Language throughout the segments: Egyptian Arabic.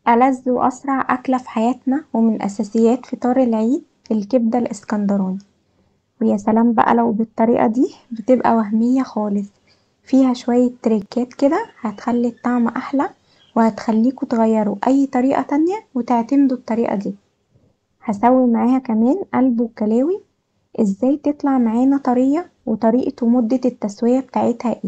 ألذ وأسرع أكلة في حياتنا ومن أساسيات فطار العيد الكبدة الاسكندراني وياسلام بقا لو بالطريقة دي بتبقى وهمية خالص فيها شوية تريكات كدا هتخلي الطعم أحلى وهتخليكوا تغيروا أي طريقة تانيه وتعتمدوا الطريقة دي هسوي معاها كمان قلب وكلاوي ازاي تطلع معانا طرية وطريقة ومدة التسوية بتاعتها ايه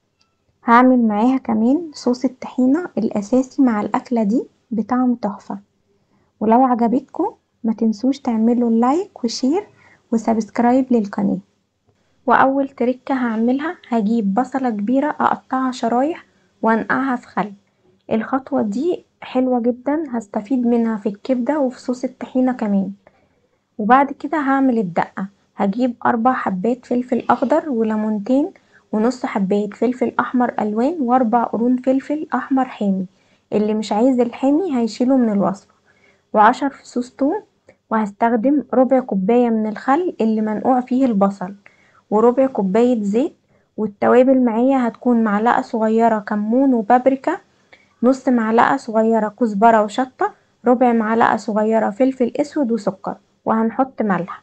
هعمل معاها كمان صوص الطحينة الأساسي مع الأكلة دي بطعم تحفة ولو عجبتكوا متنسوش تعملوا لايك وشير وسبسكرايب للقناة وأول تركة هعملها هجيب بصلة كبيرة أقطعها شرايح وأنقعها في خل الخطوة دي حلوة جدا هستفيد منها في الكبدة وفي صوص الطحينة كمان وبعد كده هعمل الدقة هجيب أربع حبات فلفل أخضر وليمونتين ونص حباية فلفل أحمر ألوان وأربع قرون فلفل أحمر حامي اللي مش عايز الحامي هيشيله من الوصفة وعشر فصوص توم وهستخدم ربع كوباية من الخل اللي منقوع فيه البصل وربع كوباية زيت والتوابل معايا هتكون معلقة صغيرة كمون وبابريكا نص معلقة صغيرة كزبرة وشطة ربع معلقة صغيرة فلفل اسود وسكر وهنحط ملح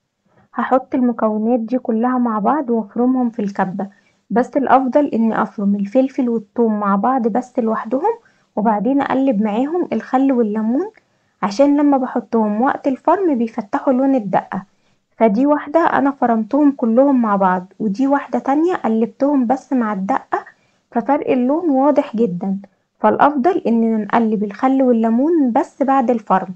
هحط المكونات دي كلها مع بعض وافرمهم في الكبة بس الافضل اني افرم الفلفل والثوم مع بعض بس لوحدهم وبعدين اقلب معاهم الخل والليمون عشان لما بحطهم وقت الفرم بيفتحوا لون الدقة فدي واحدة انا فرمتهم كلهم مع بعض ودي واحدة تانية قلبتهم بس مع الدقة ففرق اللون واضح جدا فالافضل اننا نقلب الخل والليمون بس بعد الفرم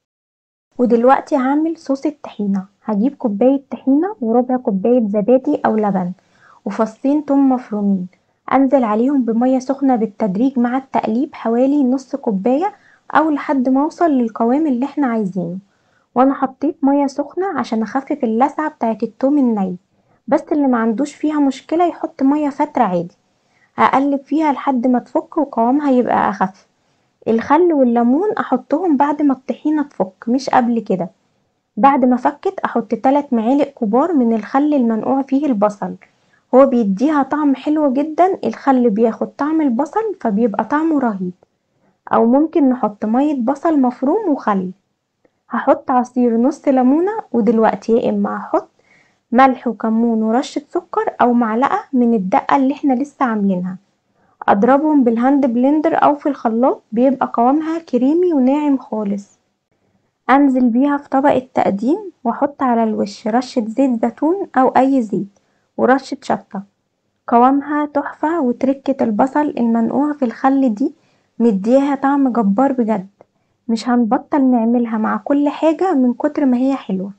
ودلوقتي هعمل صوص الطحينة هجيب كوباية طحينة وربع كوباية زبادي أو لبن وفصين توم مفرومين أنزل عليهم بمية سخنة بالتدريج مع التقليب حوالي نص كوباية أو لحد ما اوصل للقوام اللي احنا عايزينه وانا حطيت مية سخنة عشان اخفف اللسعة بتاعة التوم الني بس اللي معندوش فيها مشكلة يحط مية فترة عادي هقلب فيها لحد ما تفك وقوامها يبقى أخف الخل والليمون احطهم بعد ما الطحينة تفك مش قبل كده بعد ما فكت احط تلات معالق كبار من الخل المنقوع فيه البصل هو بيديها طعم حلو جدا الخل بياخد طعم البصل فبيبقى طعمه رهيب او ممكن نحط مية بصل مفروم وخل هحط عصير نص ليمونة ودلوقتي يا اما هحط ملح وكمون ورشة سكر او معلقة من الدقة اللي احنا لسه عاملينها اضربهم بالهاند بلندر او في الخلاط بيبقى قوامها كريمي وناعم خالص انزل بيها في طبق التقديم واحط على الوش رشة زيت زيتون او اي زيت ورشة شطة قوامها تحفة وتركة البصل المنقوع في الخل دي مدياها طعم جبار بجد مش هنبطل نعملها مع كل حاجة من كتر ما هي حلوة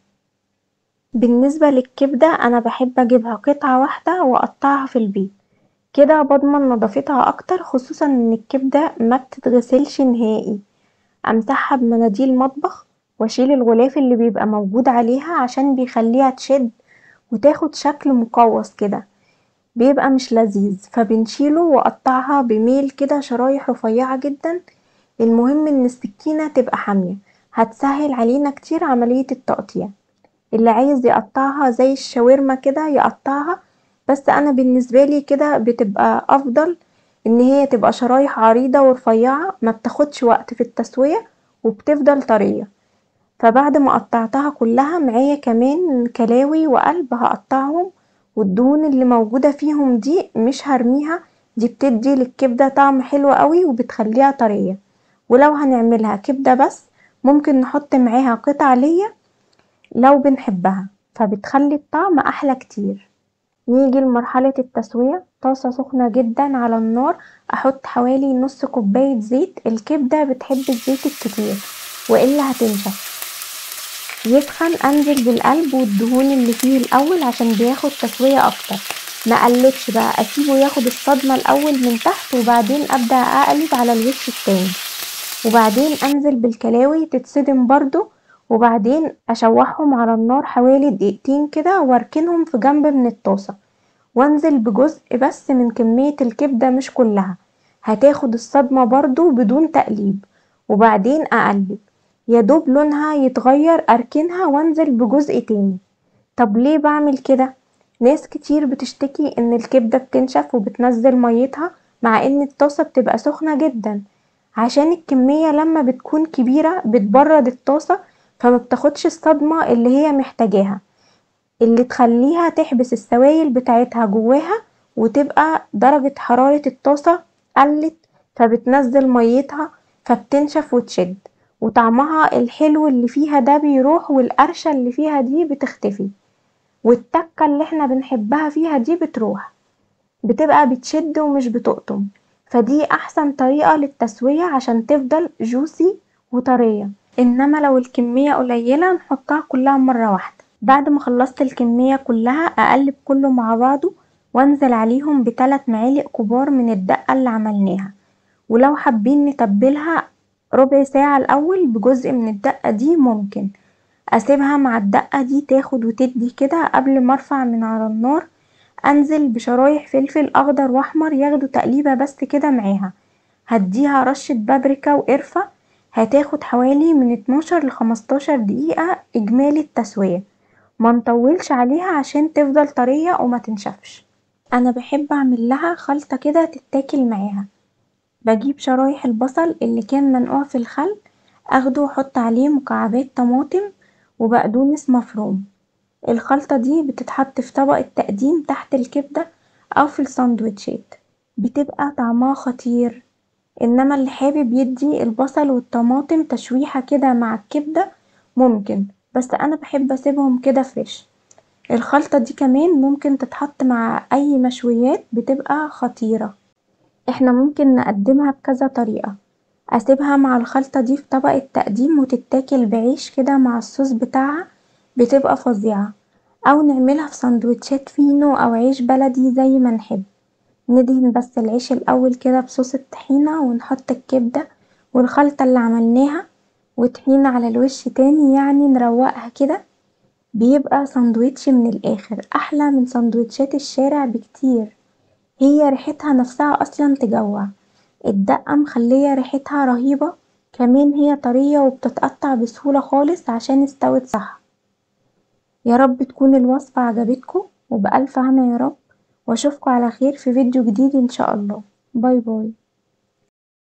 بالنسبة للكبدة انا بحب اجيبها قطعة واحدة واقطعها في البيت كده بضمن نضافتها اكتر خصوصا ان الكبدة مبتتغسلش نهائي امسحها بمناديل مطبخ واشيل الغلاف اللي بيبقى موجود عليها عشان بيخليها تشد وتاخد شكل مقوس كده بيبقى مش لذيذ فبنشيله واقطعها بميل كده شرايح رفيعة جدا المهم ان السكينة تبقى حامية هتسهل علينا كتير عملية التقطيع اللي عايز يقطعها زي الشاورما كده يقطعها بس انا بالنسبالي كده بتبقى افضل ان هي تبقى شرايح عريضة ورفيعة مبتاخدش وقت في التسوية وبتفضل طرية فبعد ما قطعتها كلها معايا كمان كلاوي وقلب هقطعهم والدهون اللي موجودة فيهم دي مش هرميها دي بتدي للكبدة طعم حلو قوي وبتخليها طرية ولو هنعملها كبدة بس ممكن نحط معاها قطع ليا لو بنحبها فبتخلي الطعم احلى كتير نيجي لمرحلة التسوية طاسة سخنة جدا على النار احط حوالي نص كوباية زيت الكبدة بتحب الزيت الكتير والا هتنشف يسخن انزل بالقلب والدهون اللي فيه الاول عشان بياخد تسوية اكتر مقلبش بقى اسيبه ياخد الصدمة الاول من تحت وبعدين ابدأ اقلب على الوش التاني وبعدين انزل بالكلاوي تتصدم برضو وبعدين اشوحهم على النار حوالي دقيقتين كده واركنهم في جنب من الطاسة وانزل بجزء بس من كمية الكبدة مش كلها هتاخد الصدمة برضو بدون تقليب وبعدين اقلب يادوب لونها يتغير اركنها وانزل بجزء تاني طب ليه بعمل كده ناس كتير بتشتكي ان الكبدة بتنشف وبتنزل ميتها مع ان الطاسة بتبقى سخنة جدا عشان الكمية لما بتكون كبيرة بتبرد الطاسة فمبتاخدش الصدمة اللي هي محتاجاها اللي تخليها تحبس السوايل بتاعتها جواها وتبقى درجة حرارة الطاسة قلت فبتنزل ميتها فبتنشف وتشد وطعمها الحلو اللي فيها ده بيروح والقرشة اللي فيها دي بتختفي والتكة اللي احنا بنحبها فيها دي بتروح بتبقى بتشد ومش بتقطم فدي احسن طريقة للتسوية عشان تفضل جوسي وطرية انما لو الكمية قليلة نحطها كلها مرة واحدة بعد ما خلصت الكمية كلها اقلب كله مع بعضه وانزل عليهم بتلات معالق كبار من الدقة اللي عملناها ولو حابين نتبلها ربع ساعة الأول بجزء من الدقة دي ممكن اسيبها مع الدقة دي تاخد وتدي كده قبل ما ارفع من على النار انزل بشرايح فلفل اخضر واحمر ياخدوا تقليبة بس كده معاها هديها رشة بابريكا وقرفة هتاخد حوالي من اتناشر لخمستاشر دقيقة اجمالي التسوية منطولش عليها عشان تفضل طرية ومتنشفش انا بحب اعملها خلطة كده تتاكل معاها بجيب شرايح البصل اللي كان منقوع في الخل اخده واحط عليه مكعبات طماطم وبقدونس مفروم الخلطة دي بتتحط في طبق التقديم تحت الكبدة أو في الساندوتشات بتبقى طعمها خطير انما اللي حابب يدي البصل والطماطم تشويحة كده مع الكبدة ممكن بس انا بحب اسيبهم كده فريش الخلطة دي كمان ممكن تتحط مع اي مشويات بتبقى خطيرة احنا ممكن نقدمها بكذا طريقة اسيبها مع الخلطة دي في طبق التقديم وتتاكل بعيش كده مع الصوص بتاعها بتبقى فظيعة او نعملها في ساندوتشات فينو او عيش بلدي زي ما نحب ندهن بس العيش الأول كده بصوص الطحينة ونحط الكبدة والخلطة اللي عملناها وطحينة على الوش تاني يعني نروقها كده بيبقى ساندوتش من الآخر أحلى من ساندوتشات الشارع بكتير هي ريحتها نفسها أصلا تجوع الدقة مخلية ريحتها رهيبة كمان هي طرية وبتتقطع بسهولة خالص عشان استوت صح يارب تكون الوصفة عجبتكوا وبألف هنا يارب واشوفكوا على خير في فيديو جديد ان شاء الله باي باي